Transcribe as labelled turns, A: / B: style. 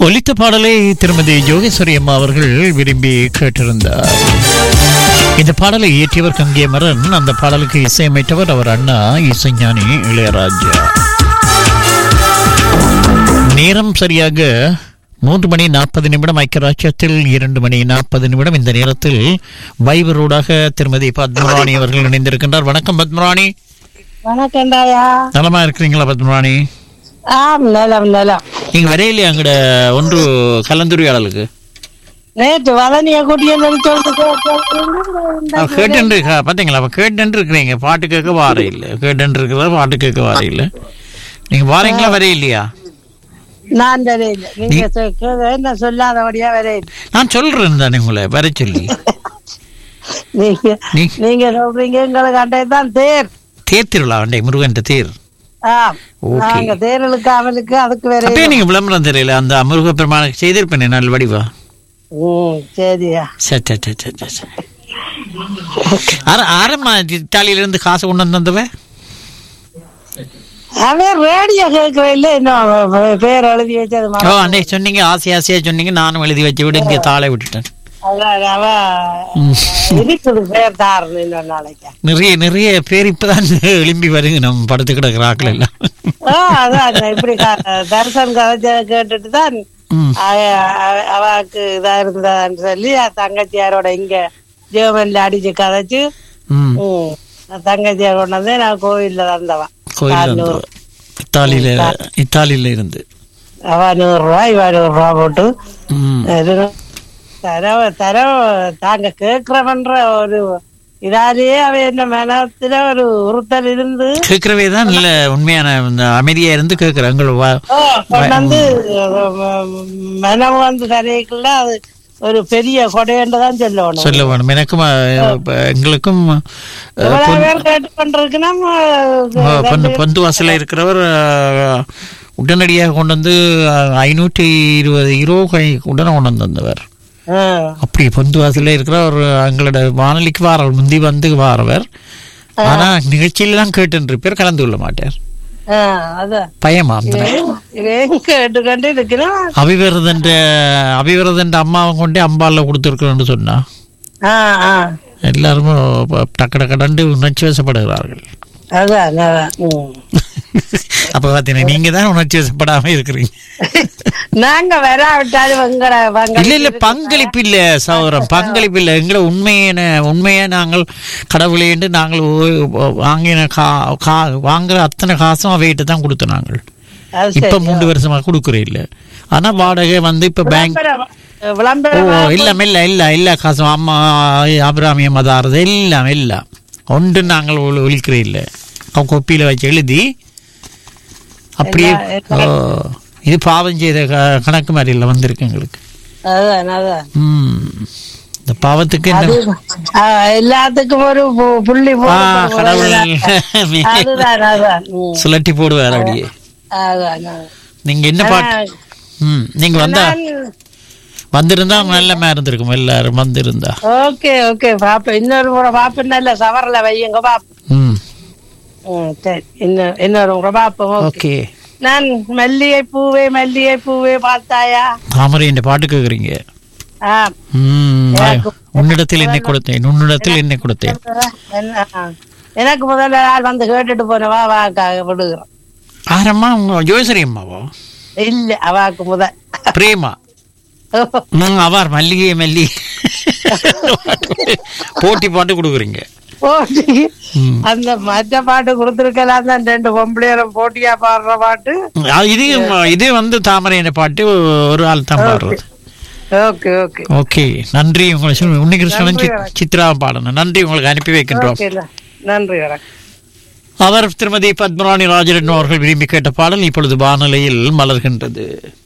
A: ஒலித்த பாடலை திருமதி யோகேஸ்வரி அம்மா அவர்கள் விரும்பி கேட்டிருந்தார் இந்த பாடலை இயற்றியவர் கங்கியமரன் அந்த பாடலுக்கு இசையமைத்தவர் அவர் அண்ணா இசைஞானி இளையராஜா நேரம் சரியாக மூன்று மணி நாற்பது நிமிடம் ஐக்கியராட்சியத்தில் இரண்டு மணி நாற்பது நிமிடம் இந்த நேரத்தில் வைபரோடாக திருமதி பத்மராணி அவர்கள் இணைந்திருக்கின்றார் வணக்கம் பத்மராணி
B: வணக்கம்டாயா
A: நலமா இருக்கிறீங்களா பத்மராணி
B: ஆம் நிலம் நிலம்
A: நீங்க வரையிலையா அங்கட ஒன்று கலந்துரையாடலுக்கு
B: நேற்று வதனிய கூட்டிய சொல்லிட்டு
A: அவ கேட்டுன்னு இருக்கா பாத்தீங்களா அவ கேட்டுன்னு இருக்கிறீங்க பாட்டு கேட்க வார இல்ல கேட்டுன்னு இருக்கிறதா பாட்டு கேட்க வார இல்ல நீங்க வாரீங்களா வர இல்லையா
B: நான் வரையில நீங்க சொ- கே- என்ன சொல்லாதபடியா வரையில
A: நான் சொல்றேன் தானே உங்களை வர சொல்லி
B: நீங்க
A: நீ
B: நீங்க சொல்றீங்க எங்களுக்கு அன்றைய தான் தேர்
A: தேர் திருவிழா அண்டை முருகன் தேர்
B: ஆம்
A: Okay.
B: நாங்க தேர் இழுக்காமலுக்கு அதுக்கு வேற
A: அப்பயே நீங்க விளம்பரம் தெரியல அந்த முருக பெருமானுக்கு செய்திருப்பேனே நல்ல வடிவா
B: ம் சரியா
A: சரி சரி சரி சரி சரி சரி. ஆர- ஆரம்ப இத்தாலியில இருந்து காசு கொண்டு வந்தவ
B: அவன் ரேடியோ கேட்கற இல்ல இன்னும் அவ- அவ பேர் எழுதி வச்சது
A: ஓ
B: மறந்து-
A: அண்டே சொன்னீங்க ஆசை ஆசையா சொன்னீங்க நானும் எழுதி வச்சு விட இங்க தாளை விட்டுட்டேன்
B: அதான் அவ இருக்குது பேர் தாருன்னு இன்னொரு நாளைக்கு
A: நிறைய நிறைய பேர் இப்பதான் எழும்பி வருங்க நம்ம படுத்து கிடக்குற ஆக்கள் எல்லாம்
B: ஆ, அதான் இப்படி க- தரிசன் கதை கேட்டுட்டு தான்
A: ம்.
B: அவ- அவ- அவக்கு இதா இருந்ததான்னு சொல்லி அஹ் தங்கச்சியாரோட இங்க ஜெர்மன்ல அடிச்சு கதைச்சு
A: ம்
B: ம், தங்கச்சியார் கொண்டு வந்து நான் கோவில்ல தந்தவன்
A: கோயில் வந்து இத்தாலியில இத்தாலியில இருந்து
B: அவ நூறு ரூபாய் இவ நூறு ரூபா போட்டு
A: ம்.
B: இது தரவ தரவ தாங்க கேக்குறவன்ற ஒரு இதாலேயே அவ என்ன மனத்துல ஒரு உறுத்தல் இருந்து
A: கேட்கறவே தான் இல்ல உண்மையான இந்த அமைதியா இருந்து கேட்கற எங்களை வா-
B: ஓ, கொண்டு வந்து அஹ், மனம் வந்து தரைக்குள்ள அது ஒரு பெரிய கொடையன்னு தான் சொல்லணும்
A: சொல்ல வேணும் எனக்கும் அஹ், இப்ப எங்களுக்கும் அஹ்,
B: எவ்வளவு பேர் கேட்டு கொண்டிருக்குன்னா
A: அஹ், பந்து பந்து வாசல்ல இருக்கிறவர் அஹ், உடனடியாக கொண்டு வந்து அஹ், ஐநூற்றி இருபது ஹீரோ கை உடனே கொண்டு வந்து வந்தவர் அப்படி பந்து வாசல்ல இருக்கிறவர் எங்களோட வானொலிக்கு வாரவர் முந்தி வந்து வாரவர் ஆனா நிகழ்ச்சியில தான் கேட்டு பேர் கலந்து கொள்ள மாட்டார்
B: அதான்
A: பயமா அந்த
B: இவன் கேட்டு கண்டு இருக்கிறான்
A: அபிவிரதன்ற அபிவிரதன்ற அம்மாவை கொண்டே அம்பால கொடுத்துருக்கிறோன்னு சொன்னா
B: ஆ, ஆ.
A: எல்லாருமே ப- டக்கு டக்கடண்டு உணர்ச்சி வசப்படுகிறார்கள்
B: அதான் அதான் ம்.
A: அப்ப பாத்தீங்கன்னா நீங்க தான் உணர்ச்சி வசப்படாம இருக்கிறீங்க
B: நாங்க வராவிட்டாலும் வங்கட வங்க
A: இல்ல இல்ல பங்களிப்பு இல்ல சௌரம் பங்களிப்பு இல்ல எங்களை உண்மையான உண்மையா நாங்கள் கடவுளே என்று நாங்கள் ஓ- வாங்கின கா கா- வாங்குற அத்தனை காசும் அவைகிட்ட தான் கொடுத்தோம் நாங்கள்
B: அது
A: இப்ப
B: சரி.
A: மூன்று வருஷமா கொடுக்குறோம் இல்ல ஆனா வாடகை வந்து இப்ப பேங்க்
B: விளம்பரம்
A: ஓ
B: விளம்பரம்
A: இல்ல இல்ல இல்ல இல்ல காசும் அம்மா அபிராமிய மதாரது எல்லாம் எல்லாம் ஒன்று நாங்கள் ஒளி- ஒழிக்கிற இல்ல அவன் கொப்பியில வச்சு எழுதி அப்படியே ஓ, இது பாவம் செய்த க- கணக்கு மாதிரி இல்ல வந்திருக்கு எங்களுக்கு
B: அதான் அதான்
A: ம். இந்த பாவத்துக்கு என்ன
B: ஆ, எல்லாத்துக்கும் ஒரு பு- புள்ளி
A: ஆ,
B: போடணும்.
A: கடவுள்
B: அதுதான் அதான் ம்.
A: சுழட்டி போடுவார் அப்படியே
B: அதான், அதான்.
A: நீங்க என்ன பாட்டு ம் நீங்க வந்தா
B: நான்
A: வந்திருந்தா நல்லமா இருந்திருக்கும் எல்லாரும் வந்திருந்தா
B: ஓகே ஓகே பாப்ப இன்னொரு முறை பாப்பேன் இல்ல சவரில் வையுங்க பாப்போம்
A: ம்
B: ம், சரி இன்னும் இன்னொரு முறை பாப்போம் ஓகே
A: ஓகே
B: நான் மல்லிகை பூவே மல்லிகை பூவே பார்த்தாயா
A: தாமரை இந்த பாட்டு கேக்குறீங்க
B: ஆ
A: ம், உன்னிடத்தில் என்னை கொடுத்தேன் உன்னிடத்தில் என்னை கொடுத்தேன்
B: என்ன ஆ. எனக்கு முதல்ல ஆள் வந்து கேட்டுட்டு போனவா அவாக்காக விடுகிறோம்
A: ஆரம்மா உங்க ஜோசரி அம்மாவோ
B: இல்ல அவாக்கு முதல்
A: பிரேமா ம், அவார் மல்லிகை மல்லி போட்டி பாட்டு கொடுக்குறீங்க
B: போட்டி
A: ம்.
B: அந்த மற்ற பாட்டு கொடுத்துருக்கலாம் தான் ரெண்டு பொம்பளையரும் போட்டியா பாடுற பாட்டு
A: ஆ, இது இது வந்து தாமரை என்ற பாட்டு ஒரு ஆள் தான் பாடுறது
B: ஓகே ஓகே
A: ஓகே நன்றி உங்களை சொல்லி உன்னிகிருஷ்ணன் சித்- சித்ரா பாடணும் நன்றி உங்களுக்கு அனுப்பி வைக்கின்றோம்
B: ஓகே நன்றி வணக்கம்
A: அவர் திருமதி பத்மராணி ராஜரட்னம் அவர்கள் விரும்பி கேட்ட பாடல் இப்பொழுது வானொலியில் மலர்கின்றது